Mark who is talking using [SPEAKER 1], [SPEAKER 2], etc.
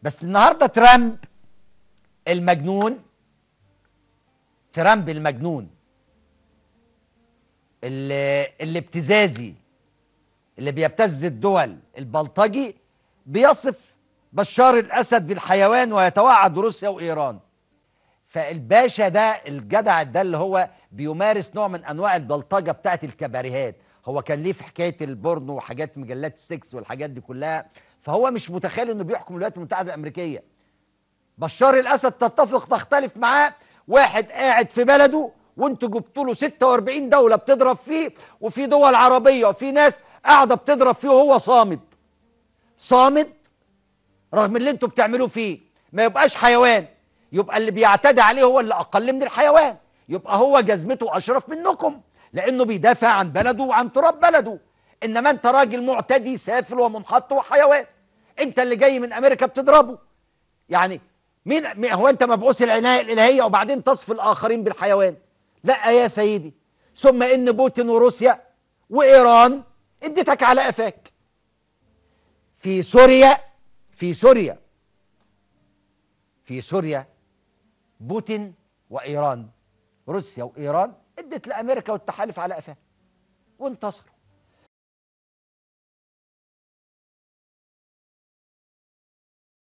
[SPEAKER 1] بس النهارده ترامب المجنون ترامب المجنون اللي الابتزازي اللي بيبتز الدول البلطجي بيصف بشار الاسد بالحيوان ويتوعد روسيا وايران فالباشا ده الجدع ده اللي هو بيمارس نوع من انواع البلطجه بتاعت الكباريهات هو كان ليه في حكايه البورنو وحاجات مجلات السكس والحاجات دي كلها فهو مش متخيل انه بيحكم الولايات المتحده الامريكيه بشار الاسد تتفق تختلف معاه واحد قاعد في بلده وانتوا جبتوا له 46 دوله بتضرب فيه وفي دول عربيه وفي ناس قاعده بتضرب فيه وهو صامد صامد رغم اللي انتوا بتعملوه فيه ما يبقاش حيوان يبقى اللي بيعتدي عليه هو اللي اقل من الحيوان يبقى هو جزمته اشرف منكم لانه بيدافع عن بلده وعن تراب بلده انما انت راجل معتدي سافل ومنحط وحيوان انت اللي جاي من امريكا بتضربه يعني مين مين- هو انت مبعوث العنايه الالهيه وبعدين تصف الاخرين بالحيوان لا يا سيدي ثم ان بوتين وروسيا وايران اديتك على قفاك في سوريا في سوريا في سوريا بوتين وايران روسيا وايران ادت لامريكا والتحالف على قفاها وانتصروا